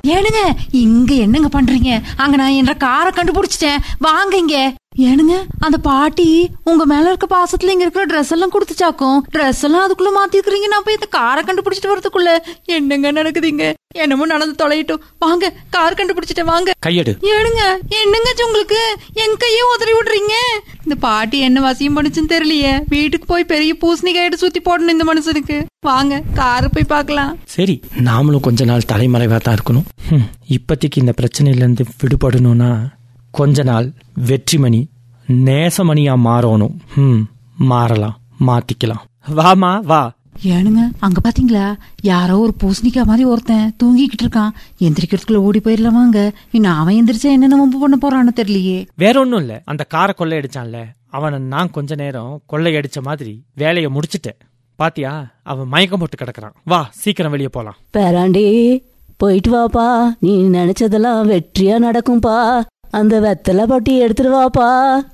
ஏனுங்க இங்க என்னங்க பண்றீங்க அங்க நான் என்ற காரை கண்டுபிடிச்சிட்டேன் வாங்க இங்க ஏனுங்க அந்த பாட்டி உங்க மேல இருக்க பாசத்துல இங்க இருக்கிற ட்ரெஸ் எல்லாம் கொடுத்துச்சாக்கும் ட்ரெஸ் எல்லாம் அதுக்குள்ள மாத்திருக்கிறீங்க நான் போய் இந்த காரை கண்டுபிடிச்சிட்டு வரதுக்குள்ள என்னங்க நடக்குதுங்க என்னமோ நடந்து தொலையட்டும் வாங்க கார் கண்டுபிடிச்சிட்டேன் வாங்க கையெடு ஏனுங்க என்னங்க ஆச்சு உங்களுக்கு என் கையே உதறி விடுறீங்க இந்த பாட்டி என்ன வசியம் பண்ணுச்சுன்னு தெரியலையே வீட்டுக்கு போய் பெரிய பூசணிக்காய் எடுத்து சுத்தி போடணும் இந்த மனுஷனுக்கு வாங்க காரை போய் பார்க்கலாம் சரி நாமளும் கொஞ்ச நாள் தலைமறைவா தான் இருக்கணும் ஹம், இப்போதைக்கு இந்த பிரச்சனையிலேருந்து விடுபடணும்னா கொஞ்ச நாள் வெற்றிமணி நேசமணியா மாறணும் ம் மாறலாம் மாத்திக்கலாம் வாமா வா ஏனுங்க அங்க பாத்தீங்களா யாரோ ஒரு பூசணிக்காய் மாதிரி ஒருத்தன் தூங்கிக்கிட்டு இருக்கான் எந்திரிக்கிறதுக்குள்ள ஓடி போயிடலாமாங்க இன்னும் அவன் எந்திரிச்சா என்னென்ன வம்பு பண்ண போறான்னு தெரியலையே வேற ஒன்றும் இல்லை அந்த காரை கொள்ளையடிச்சான்ல அவனை நான் கொஞ்ச நேரம் கொள்ளையடிச்ச மாதிரி வேலையை முடிச்சிட்டேன் பாத்தியா அவன் மயக்கம் போட்டு கிடக்குறான் வா சீக்கிரம் வெளியே போலாம் பேராண்டி போயிட்டு வாப்பா நீ நினைச்சதெல்லாம் வெற்றியா நடக்கும்பா அந்த வெத்தலை பட்டி எடுத்துட்டு வாப்பா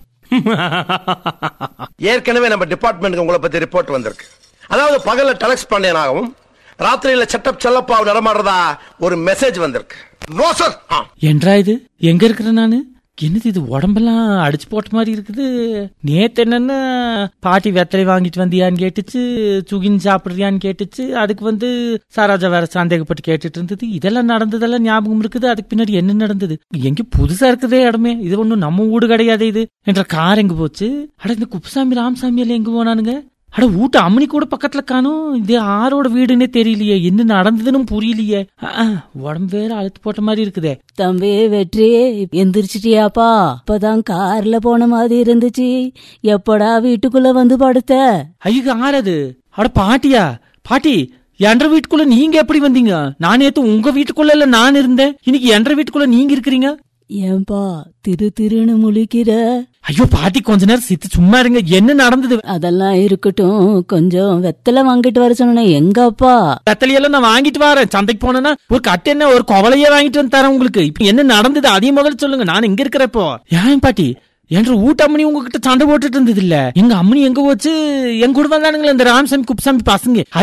ஏற்கனவே நம்ம டிபார்ட்மெண்ட்டுக்கு உங்களை பத்தி ரிப்போர்ட் வந்திருக்கு அதாவது பகல்ல டெலக்ஸ் பண்ணேனாகவும் ராத்திரியில செட்டப் செல்லப்பாவு நடமாடுறதா ஒரு மெசேஜ் வந்திருக்கு நோ சார் என்றா இது எங்க இருக்கிற நானு என்னது இது உடம்பெல்லாம் அடிச்சு போட்ட மாதிரி இருக்குது நேத்து என்னன்னா பாட்டி வெத்தலை வாங்கிட்டு வந்தியான்னு கேட்டுச்சு சுகின் சாப்பிடுறியான்னு கேட்டுச்சு அதுக்கு வந்து சாராஜா வேற சந்தேகப்பட்டு கேட்டுட்டு இருந்தது இதெல்லாம் நடந்ததெல்லாம் ஞாபகம் இருக்குது அதுக்கு பின்னாடி என்ன நடந்தது எங்க புதுசா இருக்குதே இடமே இது ஒண்ணும் நம்ம வீடு கிடையாது இது என்ற கார் எங்க போச்சு அட இந்த குப்புசாமி ராமசாமி எல்லாம் எங்க போனானுங்க அட வீட்டு அம்மனி கூட பக்கத்துல காணும் இது ஆரோட வீடுன்னே தெரியலையே என்ன நடந்ததுன்னு புரியலையே அஹ், அஹ், உடம்பு வேற அழுத்து போட்ட மாதிரி இருக்குதே தம்பி வெற்றி எந்திரிச்சிட்டியாப்பா இப்பதான் கார்ல போன மாதிரி இருந்துச்சு எப்படா வீட்டுக்குள்ள வந்து படுத்த ஐயோ ஆறது அட பாட்டியா பாட்டி என்ற வீட்டுக்குள்ள நீங்க எப்படி வந்தீங்க நான் நேத்து உங்க வீட்டுக்குள்ள இல்ல நான் இருந்தேன் இன்னைக்கு என்ற வீட்டுக்குள்ள நீங்க இருக்கிறீங்க ஏன்பா திரு திருன்னு முழிக்கிற ஐயோ பாட்டி கொஞ்ச நேரம் சித்து சும்மா இருங்க என்ன நடந்தது அதெல்லாம் இருக்கட்டும் கொஞ்சம் வெத்தலை வாங்கிட்டு வர சொன்ன எங்கப்பா கத்தலியெல்லாம் நான் வாங்கிட்டு வரேன் சந்தைக்கு போனேன்னா ஒரு கட்டு என்ன ஒரு குவலையே வாங்கிட்டு வந்து தரேன் உங்களுக்கு இப்ப என்ன நடந்தது அதையும் முதல்ல சொல்லுங்க நான் எங்க இருக்கிறப்போ ஏன் பாட்டி என்ற ஊட்டம்மணி உங்ககிட்ட சண்டை போட்டுட்டு இருந்தது இல்ல எங்க அம்மனி எங்க போச்சு எங்க கூட வந்தானுங்களே இந்த ராமசாமி குப்சாமி பசங்க